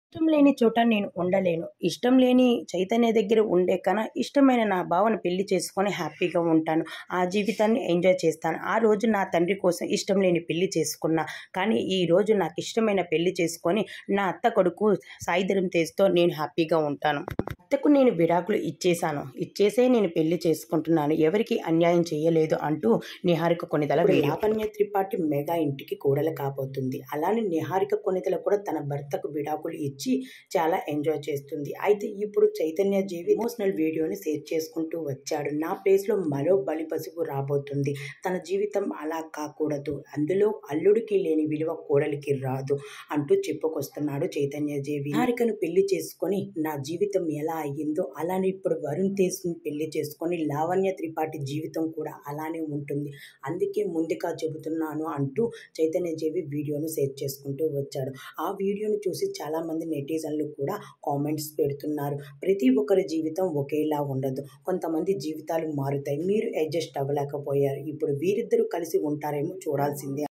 ఇష్టం లేని చోట నేను ఉండలేను ఇష్టం లేని చైతన్య దగ్గర ఉండే కన్నా ఇష్టమైన నా భావను పెళ్లి చేసుకొని హ్యాపీగా ఉంటాను ఆ జీవితాన్ని ఎంజాయ్ చేస్తాను ఆ రోజు నా తండ్రి కోసం ఇష్టం లేని పెళ్లి చేసుకున్నా కానీ ఈ రోజు నాకు ఇష్టమైన పెళ్లి చేసుకొని నా అత్త కొడుకు సాయిధరం తేజ్తో నేను హ్యాపీగా ఉంటాను అత్తకు నేను విడాకులు ఇచ్చేశాను ఇచ్చేసే నేను పెళ్లి చేసుకుంటున్నాను ఎవరికి అన్యాయం చేయలేదు అంటూ నిహారిక కొనిదల లావణ్య త్రిపాఠి మెగా ఇంటికి కూడలు కాబోతుంది అలానే నిహారిక కొనిదల కూడా తన భర్తకు విడాకులు ఇచ్చి చాలా ఎంజాయ్ చేస్తుంది అయితే ఇప్పుడు చైతన్య జీవి ఎమోషనల్ వీడియోని షేర్ చేసుకుంటూ వచ్చాడు నా ప్లేస్లో మరో బలి పసుపు రాబోతుంది తన జీవితం అలా కాకూడదు అందులో అల్లుడికి లేని విలువ కోడలికి రాదు అంటూ చెప్పుకొస్తున్నాడు చైతన్య జీవి నిహారికను పెళ్లి చేసుకొని నా జీవితం ఎలా అయ్యిందో అలానే ఇప్పుడు వరుణ్ తేజ్ని పెళ్లి చేసుకొని లావణ్య త్రిపాఠి జీవితం కూడా అలానే ఉంటుంది అందుకే ముందుగా చెబుతున్నాను అంటూ చైతన్య జీవి వీడియోను షేర్ చేసుకుంటూ వచ్చాడు ఆ వీడియోను చూసి చాలా మంది నెటిజన్లు కూడా కామెంట్స్ పెడుతున్నారు ప్రతి ఒక్కరి జీవితం ఒకేలా ఉండదు కొంతమంది జీవితాలు మారుతాయి మీరు అడ్జస్ట్ అవ్వలేకపోయారు ఇప్పుడు వీరిద్దరూ కలిసి ఉంటారేమో చూడాల్సిందే